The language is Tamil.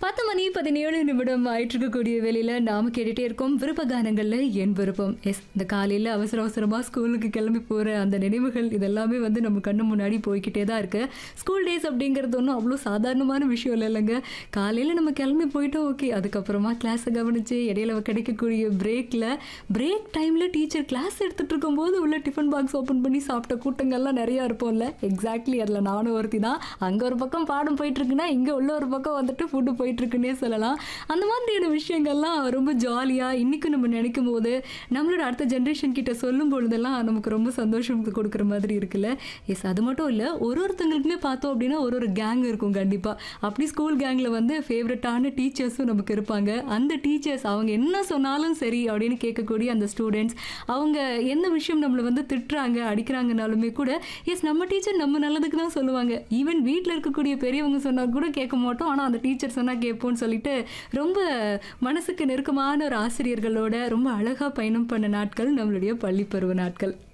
பத்து மணி பதினேழு நிமிடம் ஆயிட்டு இருக்கக்கூடிய வேலையில நாம கேட்டுட்டே இருக்கோம் விருப்ப கானங்கள்ல என் விருப்பம் எஸ் இந்த காலையில அவசர அவசரமா ஸ்கூலுக்கு கிளம்பி போற அந்த நினைவுகள் இதெல்லாமே வந்து நம்ம கண்ணு முன்னாடி போய்கிட்டே தான் இருக்கு ஸ்கூல் டேஸ் அப்படிங்கிறது ஒன்றும் அவ்வளோ சாதாரணமான விஷயம் இல்லை இல்லைங்க காலையில நம்ம கிளம்பி போயிட்டோம் ஓகே அதுக்கப்புறமா கிளாஸை கவனிச்சு இடையில கிடைக்கக்கூடிய பிரேக்ல பிரேக் டைம்ல டீச்சர் கிளாஸ் எடுத்துட்டு இருக்கும்போது உள்ள டிஃபன் பாக்ஸ் ஓப்பன் பண்ணி சாப்பிட்ட கூட்டங்கள்லாம் நிறைய இருப்போம்ல எக்ஸாக்ட்லி அதில் நானும் ஒருத்தி தான் அங்கே ஒரு பக்கம் பாடம் போயிட்டு இருக்குன்னா இங்கே உள்ள ஒரு பக்கம் வந்துட்டு ஃபுட்டு போயிட்டு இருக்குன்னே சொல்லலாம் அந்த மாதிரியான விஷயங்கள்லாம் ரொம்ப ஜாலியாக இன்றைக்கும் நம்ம நினைக்கும் போது நம்மளோட அடுத்த ஜென்ரேஷன் கிட்ட சொல்லும் பொழுதெல்லாம் நமக்கு ரொம்ப சந்தோஷம் கொடுக்குற மாதிரி இருக்குல்ல எஸ் அது மட்டும் இல்லை ஒரு ஒருத்தங்களுக்குமே பார்த்தோம் அப்படின்னா ஒரு ஒரு கேங் இருக்கும் கண்டிப்பாக அப்படி ஸ்கூல் கேங்கில் வந்து ஃபேவரட்டான டீச்சர்ஸும் நமக்கு இருப்பாங்க அந்த டீச்சர்ஸ் அவங்க என்ன சொன்னாலும் சரி அப்படின்னு கேட்கக்கூடிய அந்த ஸ்டூடெண்ட்ஸ் அவங்க என்ன விஷயம் நம்மளை வந்து திட்டுறாங்க அடிக்கிறாங்கனாலுமே கூட எஸ் நம்ம டீச்சர் நம்ம நல்லதுக்கு தான் சொல்லுவாங்க ஈவன் வீட்டில் இருக்கக்கூடிய பெரியவங்க சொன்னால் கூட கேட்க மாட்டோம் ஆனால் அந்த டீச்சர் சொன்னால் கேட்போம்னு சொல்லிட்டு ரொம்ப மனசுக்கு நெருக்கமான ஒரு ஆசிரியர்களோட ரொம்ப அழகாக பயணம் பண்ண நாட்கள் நம்மளுடைய பள்ளி பருவ நாட்கள்